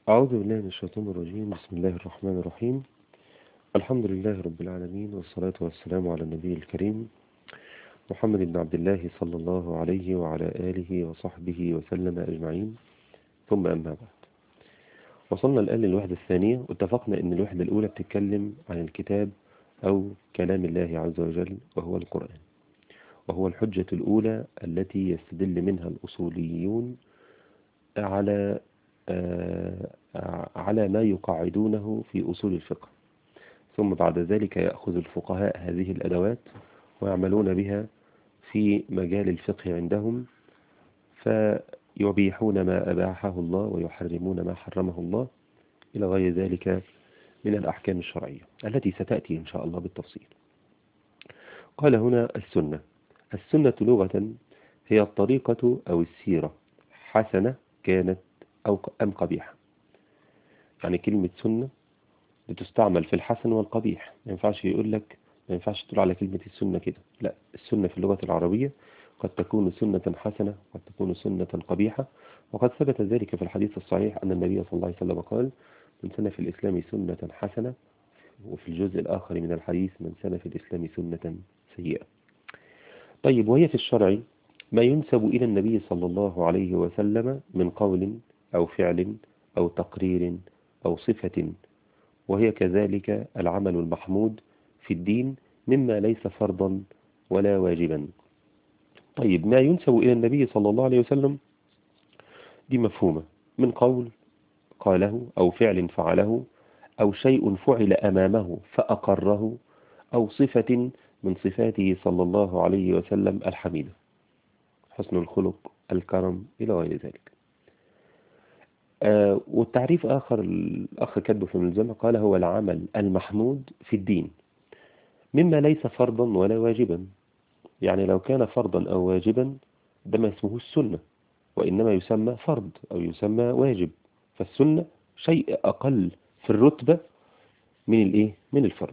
أعوذ بالله من الشيطان الرجيم بسم الله الرحمن الرحيم الحمد لله رب العالمين والصلاة والسلام على النبي الكريم محمد بن عبد الله صلى الله عليه وعلى آله وصحبه وسلم أجمعين ثم أما بعد وصلنا الآن للوحدة الثانية واتفقنا أن الوحدة الأولى بتتكلم عن الكتاب أو كلام الله عز وجل وهو القرآن وهو الحجة الأولى التي يستدل منها الأصوليون على على ما يقعدونه في أصول الفقه ثم بعد ذلك يأخذ الفقهاء هذه الأدوات ويعملون بها في مجال الفقه عندهم فيبيحون ما أباحه الله ويحرمون ما حرمه الله إلى غير ذلك من الأحكام الشرعية التي ستأتي إن شاء الله بالتفصيل قال هنا السنة السنة لغة هي الطريقة أو السيرة حسنة كانت أو أم قبيحة يعني كلمة سنة بتستعمل في الحسن والقبيح ما ينفعش يقول لك ما ينفعش تقول على كلمة السنة كده لا السنة في اللغة العربية قد تكون سنة حسنة قد تكون سنة قبيحة وقد ثبت ذلك في الحديث الصحيح أن النبي صلى الله عليه وسلم قال من سنة في الإسلام سنة حسنة وفي الجزء الآخر من الحديث من سنة في الإسلام سنة سيئة طيب وهي في الشرع ما ينسب إلى النبي صلى الله عليه وسلم من قول أو فعل أو تقرير أو صفة وهي كذلك العمل المحمود في الدين مما ليس فرضا ولا واجبا طيب ما ينسب إلى النبي صلى الله عليه وسلم دي مفهومة من قول قاله أو فعل فعله أو شيء فعل أمامه فأقره أو صفة من صفاته صلى الله عليه وسلم الحميدة حسن الخلق الكرم إلى غير ذلك آه والتعريف آخر الأخ كتبه في الملزمة قال هو العمل المحمود في الدين مما ليس فرضا ولا واجبا يعني لو كان فرضا أو واجبا ده ما اسمه السنة وإنما يسمى فرض أو يسمى واجب فالسنة شيء أقل في الرتبة من الإيه؟ من الفرض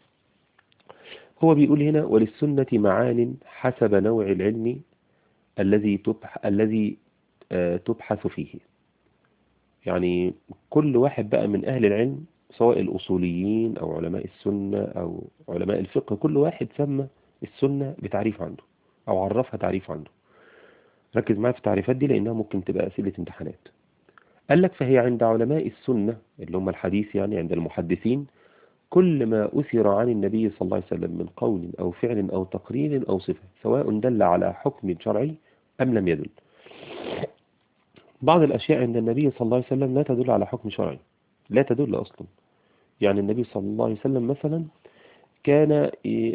هو بيقول هنا وللسنة معان حسب نوع العلم الذي تبح الذي آه تبحث فيه يعني كل واحد بقى من أهل العلم سواء الأصوليين أو علماء السنة أو علماء الفقه كل واحد سمى السنة بتعريف عنده أو عرفها تعريف عنده ركز معايا في التعريفات دي لأنها ممكن تبقى أسئلة امتحانات قال لك فهي عند علماء السنة اللي هم الحديث يعني عند المحدثين كل ما أثر عن النبي صلى الله عليه وسلم من قول أو فعل أو تقرير أو صفة سواء دل على حكم شرعي أم لم يدل بعض الأشياء عند النبي صلى الله عليه وسلم لا تدل على حكم شرعي لا تدل أصلا يعني النبي صلى الله عليه وسلم مثلا كان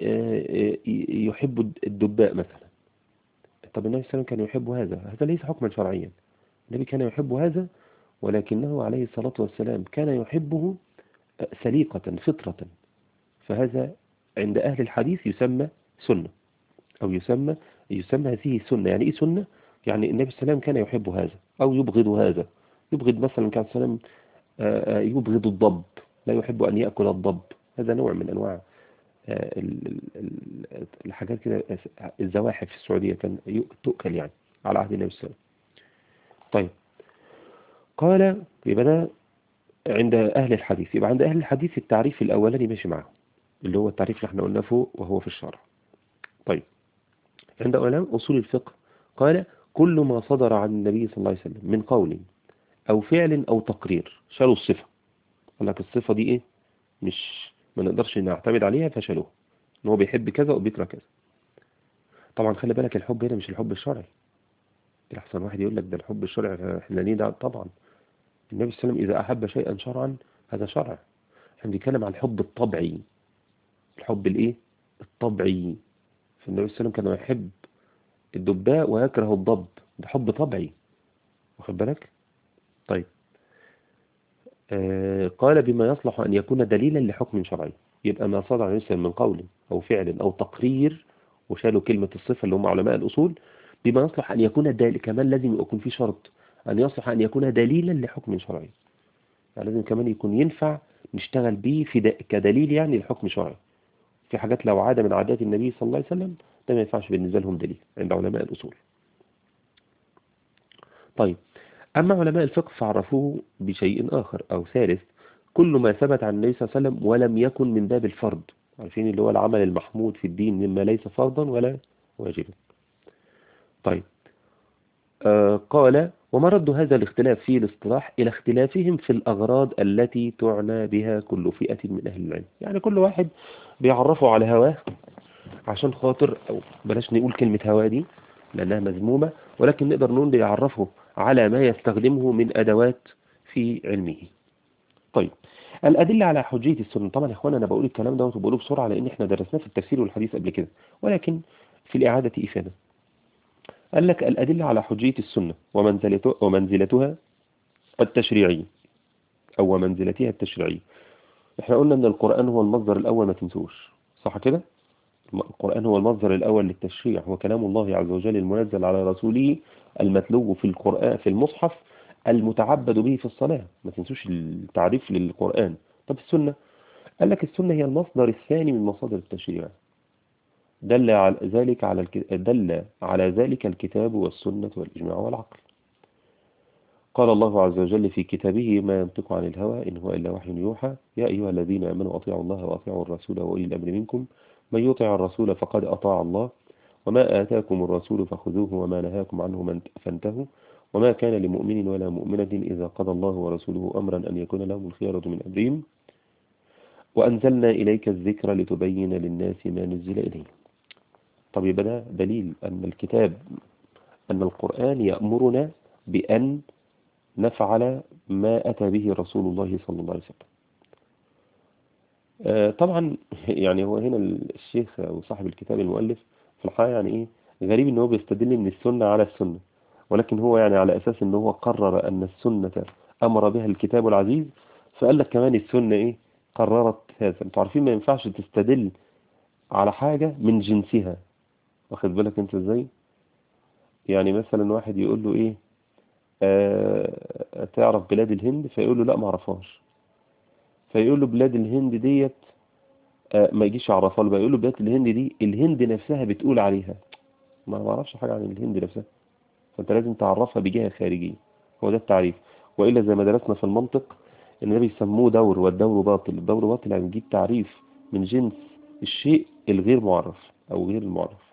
يحب الدباء مثلا طب النبي صلى الله عليه وسلم كان يحب هذا هذا ليس حكما شرعيا النبي كان يحب هذا ولكنه عليه الصلاة والسلام كان يحبه سليقة فطرة فهذا عند أهل الحديث يسمى سنة أو يسمى يسمى هذه سنة يعني إيه سنة؟ يعني النبي صلى الله عليه وسلم كان يحب هذا أو يبغض هذا يبغض مثلا كان صلى الله عليه وسلم يبغض الضب لا يحب أن يأكل الضب هذا نوع من أنواع الحاجات كده الزواحف في السعودية كان تؤكل يعني على عهد النبي صلى الله عليه وسلم طيب قال يبقى ده عند أهل الحديث يبقى عند أهل الحديث التعريف الأولاني ماشي معهم اللي هو التعريف اللي احنا قلناه فوق وهو في الشرع طيب عند علماء أصول الفقه قال كل ما صدر عن النبي صلى الله عليه وسلم من قول أو فعل أو تقرير شالوا الصفة قال لك الصفة دي إيه مش ما نقدرش نعتمد عليها فشالوها إن هو بيحب كذا وبيكره كذا طبعا خلي بالك الحب هنا مش الحب الشرعي الأحسن واحد يقول لك ده الحب الشرعي احنا ليه ده طبعا النبي صلى الله عليه وسلم إذا أحب شيئا شرعا هذا شرع احنا بنتكلم عن الحب الطبعي الحب الايه الطبعي فالنبي صلى الله عليه وسلم كان يحب الدباء ويكره الضب ده حب طبعي واخد بالك طيب آه قال بما يصلح أن يكون دليلا لحكم شرعي يبقى ما صدر عن الإنسان من قول أو فعل أو تقرير وشالوا كلمة الصفة اللي هم علماء الأصول بما يصلح أن يكون دليل كمان لازم يكون في شرط أن يصلح أن يكون دليلا لحكم شرعي يعني لازم كمان يكون ينفع نشتغل به في كدليل يعني لحكم شرعي في حاجات لو عادة من عادات النبي صلى الله عليه وسلم ده ما ينفعش بالنسبة لهم دليل عند علماء الأصول طيب أما علماء الفقه فعرفوه بشيء آخر أو ثالث كل ما ثبت عن النبي صلى الله عليه وسلم ولم يكن من باب الفرض عارفين اللي هو العمل المحمود في الدين مما ليس فرضا ولا واجبا طيب آه قال ومرد هذا الاختلاف في الاصطلاح إلى اختلافهم في الأغراض التي تعنى بها كل فئة من أهل العلم يعني كل واحد بيعرفه على هواه عشان خاطر أو بلاش نقول كلمة هواه دي لأنها مذمومة ولكن نقدر نقول بيعرفه على ما يستخدمه من أدوات في علمه طيب الأدلة على حجية السنة طبعا يا إخوانا أنا بقول الكلام ده وبقوله بسرعة لأن إحنا درسناه في التفسير والحديث قبل كده ولكن في الإعادة إفادة قال لك الأدلة على حجية السنة ومنزلته ومنزلتها التشريعية أو ومنزلتها التشريعية إحنا قلنا أن القرآن هو المصدر الأول ما تنسوش صح كده؟ القرآن هو المصدر الأول للتشريع هو كلام الله عز وجل المنزل على رسوله المتلو في القرآن في المصحف المتعبد به في الصلاة ما تنسوش التعريف للقرآن طب السنة قال لك السنة هي المصدر الثاني من مصادر التشريع دل على ذلك على الك... دل على ذلك الكتاب والسنة والإجماع والعقل قال الله عز وجل في كتابه ما ينطق عن الهوى إن هو إلا وحي يوحى يا أيها الذين آمنوا أطيعوا الله وأطيعوا الرسول وأولي الأمر منكم من يطع الرسول فقد أطاع الله وما آتاكم الرسول فخذوه وما نهاكم عنه فانتهوا وما كان لمؤمن ولا مؤمنة إذا قضى الله ورسوله أمرا أن يكون لهم الخيرة من أمرهم وأنزلنا إليك الذكر لتبين للناس ما نزل إليه طب يبقى ده دليل أن الكتاب أن القرآن يأمرنا بأن نفعل ما أتى به رسول الله صلى الله عليه وسلم آه طبعا يعني هو هنا الشيخ أو صاحب الكتاب المؤلف في الحقيقة يعني إيه غريب إن هو بيستدل من السنة على السنة ولكن هو يعني على أساس إن هو قرر أن السنة أمر بها الكتاب العزيز فقال لك كمان السنة إيه قررت هذا انتوا عارفين ما ينفعش تستدل على حاجة من جنسها واخد بالك انت ازاي يعني مثلا واحد يقول له ايه آه تعرف بلاد الهند فيقول له لا ما اعرفهاش فيقول له بلاد الهند ديت آه ما يجيش يعرفها له بقى يقول له بلاد الهند دي الهند نفسها بتقول عليها ما بعرفش حاجة عن الهند نفسها فانت لازم تعرفها بجهة خارجية هو ده التعريف وإلا زي ما درسنا في المنطق النبي بيسموه دور والدور باطل الدور باطل يعني نجيب تعريف من جنس الشيء الغير معرف أو غير المعرف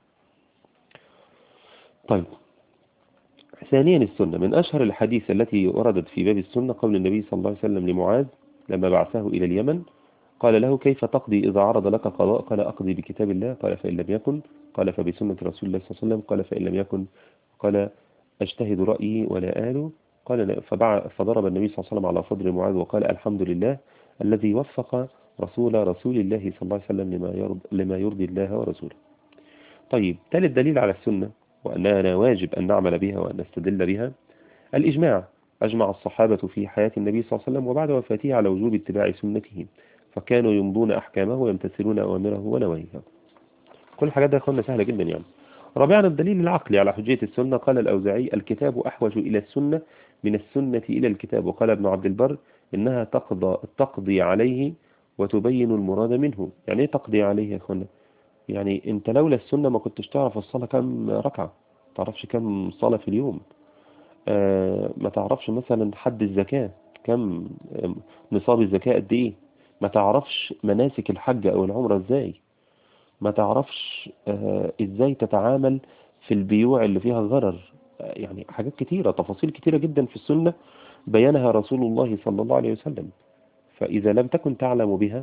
طيب ثانيا السنة من أشهر الحديث التي وردت في باب السنة قول النبي صلى الله عليه وسلم لمعاذ لما بعثه إلى اليمن قال له كيف تقضي إذا عرض لك قضاء قال أقضي بكتاب الله قال فإن لم يكن قال فبسنة رسول الله صلى الله عليه وسلم قال فإن لم يكن قال أجتهد رأيي ولا آل قال فضرب النبي صلى الله عليه وسلم على صدر معاذ وقال الحمد لله الذي وفق رسول رسول الله صلى الله عليه وسلم لما يرضي, لما يرضي الله ورسوله طيب ثالث دليل على السنة وأننا واجب أن نعمل بها وأن نستدل بها الإجماع أجمع الصحابة في حياة النبي صلى الله عليه وسلم وبعد وفاته على وجوب اتباع سنته فكانوا يمضون أحكامه ويمتثلون أوامره ونواهيه كل الحاجات دي أخوانا سهلة جدا يعني رابعا الدليل العقلي على حجية السنة قال الأوزاعي الكتاب أحوج إلى السنة من السنة إلى الكتاب وقال ابن عبد البر إنها تقضى, تقضي عليه وتبين المراد منه يعني ايه تقضي عليه يا أخوانا يعني انت لولا السنة ما كنتش تعرف الصلاة كم ركعة تعرفش كم صلاة في اليوم آه ما تعرفش مثلا حد الزكاة كم نصاب الزكاة قد ايه ما تعرفش مناسك الحج او العمرة ازاي ما تعرفش آه ازاي تتعامل في البيوع اللي فيها غرر آه يعني حاجات كتيرة تفاصيل كتيرة جدا في السنة بيانها رسول الله صلى الله عليه وسلم فإذا لم تكن تعلم بها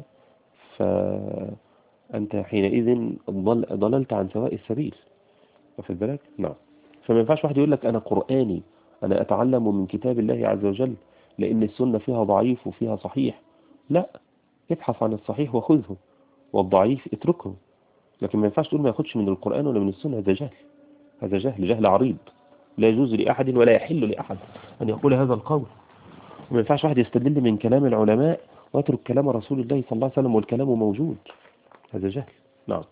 فأنت حينئذ ضل ضللت عن سواء السبيل واخد بالك؟ نعم فما ينفعش واحد يقول لك أنا قرآني أنا أتعلم من كتاب الله عز وجل لأن السنة فيها ضعيف وفيها صحيح لا ابحث عن الصحيح وخذه والضعيف اتركه لكن ما ينفعش تقول ما ياخدش من القرآن ولا من السنة هذا جهل هذا جهل جهل عريض لا يجوز لأحد ولا يحل لأحد أن يقول هذا القول وما ينفعش واحد يستدل من كلام العلماء ويترك كلام رسول الله صلى الله عليه وسلم والكلام موجود هذا جهل نعم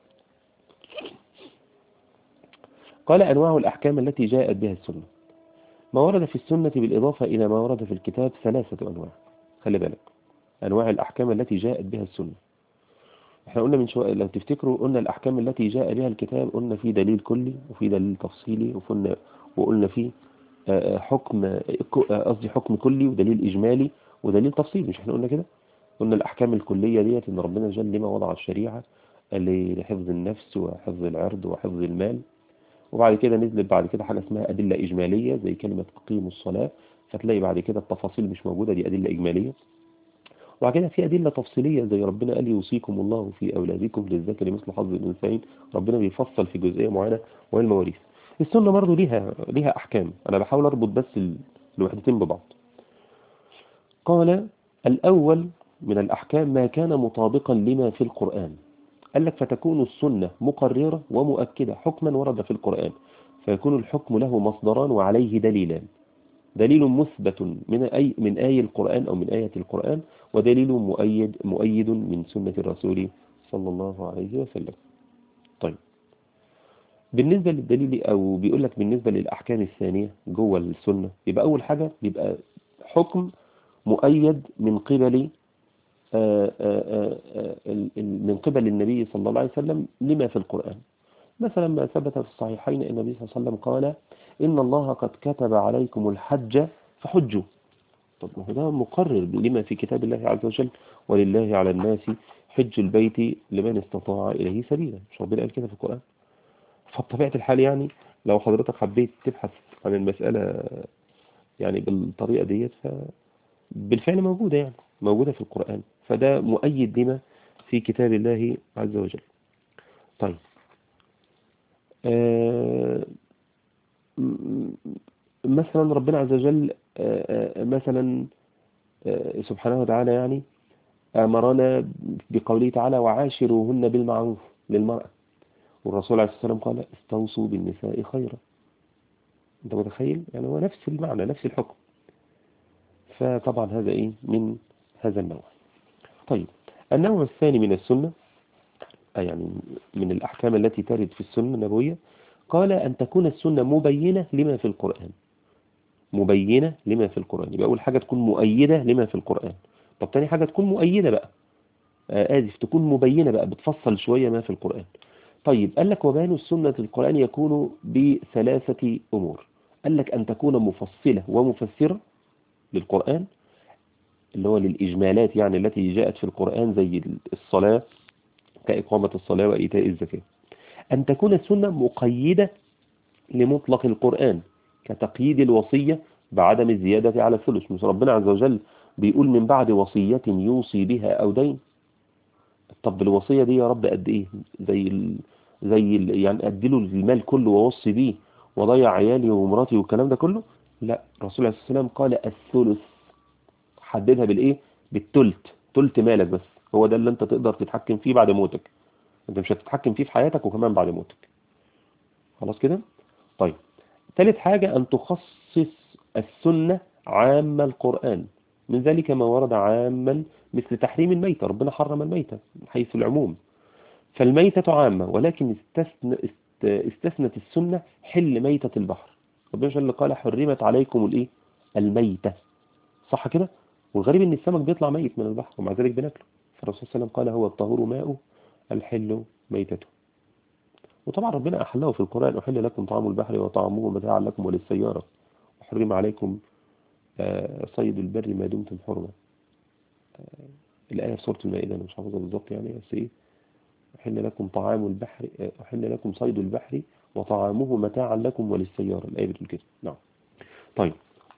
قال أنواع الأحكام التي جاءت بها السنة ما ورد في السنة بالإضافة إلى ما ورد في الكتاب ثلاثة أنواع خلي بالك أنواع الأحكام التي جاءت بها السنة احنا قلنا من شوية لو تفتكروا قلنا الأحكام التي جاء بها الكتاب قلنا في دليل كلي وفي دليل تفصيلي وقلنا وقلنا فيه آه، حكم آه، قصدي حكم كلي ودليل إجمالي ودليل تفصيلي مش احنا قلنا كده قلنا الأحكام الكلية ديت إن ربنا جل لما وضع الشريعة لحفظ النفس وحفظ العرض وحفظ المال وبعد كده نزلت بعد كده حاجة اسمها أدلة إجمالية زي كلمة أقيموا الصلاة فتلاقي بعد كده التفاصيل مش موجودة دي أدلة إجمالية وبعد كده في أدلة تفصيلية زي ربنا قال يوصيكم الله في أولادكم للذكر مثل حظ الأنثيين ربنا بيفصل في جزئية معينة وهي المواريث السنة برضه ليها ليها أحكام أنا بحاول أربط بس الوحدتين ببعض قال الأول من الأحكام ما كان مطابقا لما في القرآن قال لك فتكون السنة مقررة ومؤكدة حكما ورد في القرآن فيكون الحكم له مصدران وعليه دليلان دليل مثبت من أي من آية القرآن أو من آية القرآن ودليل مؤيد مؤيد من سنة الرسول صلى الله عليه وسلم طيب بالنسبة للدليل أو بيقول لك بالنسبة للأحكام الثانية جوه السنة يبقى أول حاجة بيبقى حكم مؤيد من قبل آه، آه، آه، من قبل النبي صلى الله عليه وسلم لما في القرآن مثلا ما ثبت في الصحيحين أن النبي صلى الله عليه وسلم قال إن الله قد كتب عليكم الحج فحجوا طب ده مقرر لما في كتاب الله عز وجل ولله على الناس حج البيت لمن استطاع إليه سبيلا مش ربنا قال كده في القرآن فبطبيعة الحال يعني لو حضرتك حبيت تبحث عن المسألة يعني بالطريقة ديت بالفعل موجودة يعني موجودة في القرآن فده مؤيد لما في كتاب الله عز وجل طيب آه مثلا ربنا عز وجل آه, آه، مثلا آه سبحانه وتعالى يعني أمرنا بقوله تعالى وعاشروهن بالمعروف للمرأة والرسول عليه الصلاة والسلام قال استوصوا بالنساء خيرا انت متخيل يعني هو نفس المعنى نفس الحكم فطبعا هذا ايه من هذا النوع طيب النوع الثاني من السنة يعني من الأحكام التي ترد في السنة النبوية قال أن تكون السنة مبينة لما في القرآن مبينة لما في القرآن يبقى أول حاجة تكون مؤيدة لما في القرآن طب تاني حاجة تكون مؤيدة بقى آه، آسف تكون مبينة بقى بتفصل شوية ما في القرآن طيب قال لك وبيان السنة القرآن يكون بثلاثة أمور قال لك أن تكون مفصلة ومفسرة للقرآن اللي هو للإجمالات يعني التي جاءت في القرآن زي الصلاة كإقامة الصلاة وإيتاء الزكاة أن تكون السنة مقيدة لمطلق القرآن كتقييد الوصية بعدم الزيادة على الثلث مش ربنا عز وجل بيقول من بعد وصية يوصي بها أو دين طب الوصية دي يا رب قد إيه زي ال... زي ال... يعني أديله المال كله ووصي بيه وضيع عيالي ومراتي والكلام ده كله لا الرسول عليه الصلاة والسلام قال الثلث حددها بالايه بالتلت تلت مالك بس هو ده اللي انت تقدر تتحكم فيه بعد موتك انت مش هتتحكم فيه في حياتك وكمان بعد موتك خلاص كده طيب ثالث حاجة أن تخصص السنة عام القرآن من ذلك ما ورد عاما مثل تحريم الميتة ربنا حرم الميتة حيث العموم فالميتة عامة ولكن استثنت السنة حل ميتة البحر ربنا جل قال حرمت عليكم الايه الميتة صح كده والغريب ان السمك بيطلع ميت من البحر ومع ذلك بناكله فالرسول صلى الله عليه وسلم قال هو الطهور ماءه الحل ميتته وطبعا ربنا أحله في القرآن أحل لكم طعام البحر وطعامه متاعا لكم وللسيارة وحرم عليكم آه، صيد البر ما دمتم حرما آه، الآية في سورة المائدة أنا مش حافظها بالظبط يعني بس إيه أحل لكم طعام البحر آه، أحل لكم صيد البحر وطعامه متاعا لكم وللسيارة الآية بتقول كده نعم طيب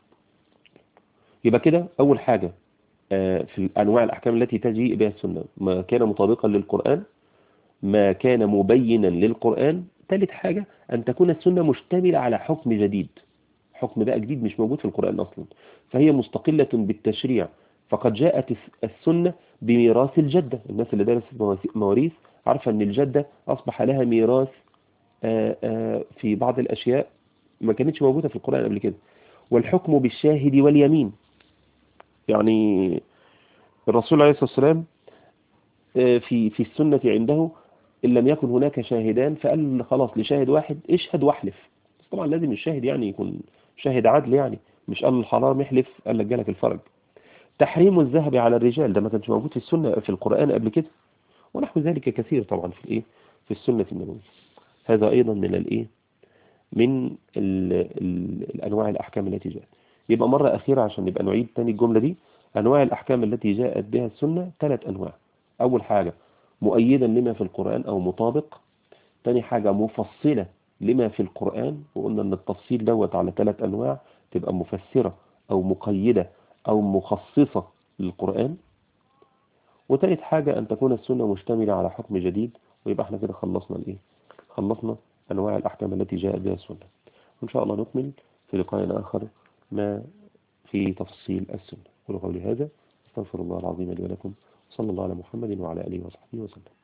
يبقى كده أول حاجة آه، في أنواع الأحكام التي تجيء بها السنة ما كان مطابقا للقرآن ما كان مبينا للقرآن ثالث حاجة أن تكون السنة مشتملة على حكم جديد حكم بقى جديد مش موجود في القرآن أصلا فهي مستقلة بالتشريع فقد جاءت السنة بميراث الجدة الناس اللي درست مواريث عارفة أن الجدة أصبح لها ميراث آه، آه، في بعض الأشياء ما كانتش موجودة في القرآن قبل كده والحكم بالشاهد واليمين يعني الرسول عليه الصلاة والسلام آه، في في السنة عنده إن لم يكن هناك شاهدان فقال خلاص لشاهد واحد اشهد واحلف بس طبعا لازم الشاهد يعني يكون شاهد عدل يعني مش قال الحرام احلف قال لك جالك الفرج تحريم الذهب على الرجال ده ما كانش موجود في السنة في القرآن قبل كده ونحو ذلك كثير طبعا في الايه في السنة النبوية هذا أيضا من الايه من ال ال الأنواع الأحكام التي جاءت يبقى مرة أخيرة عشان نبقى نعيد تاني الجملة دي أنواع الأحكام التي جاءت بها السنة ثلاث أنواع أول حاجة مؤيدا لما في القرآن أو مطابق تاني حاجة مفصلة لما في القرآن وقلنا أن التفصيل دوت على ثلاث أنواع تبقى مفسرة أو مقيدة أو مخصصة للقرآن وتالت حاجة أن تكون السنة مشتملة على حكم جديد ويبقى احنا كده خلصنا الإيه خلصنا أنواع الأحكام التي جاء بها السنة وإن شاء الله نكمل في لقاء آخر ما في تفصيل السنة قولوا قولي هذا استغفر الله العظيم لي ولكم صلى الله على محمد وعلى آله وصحبه وسلم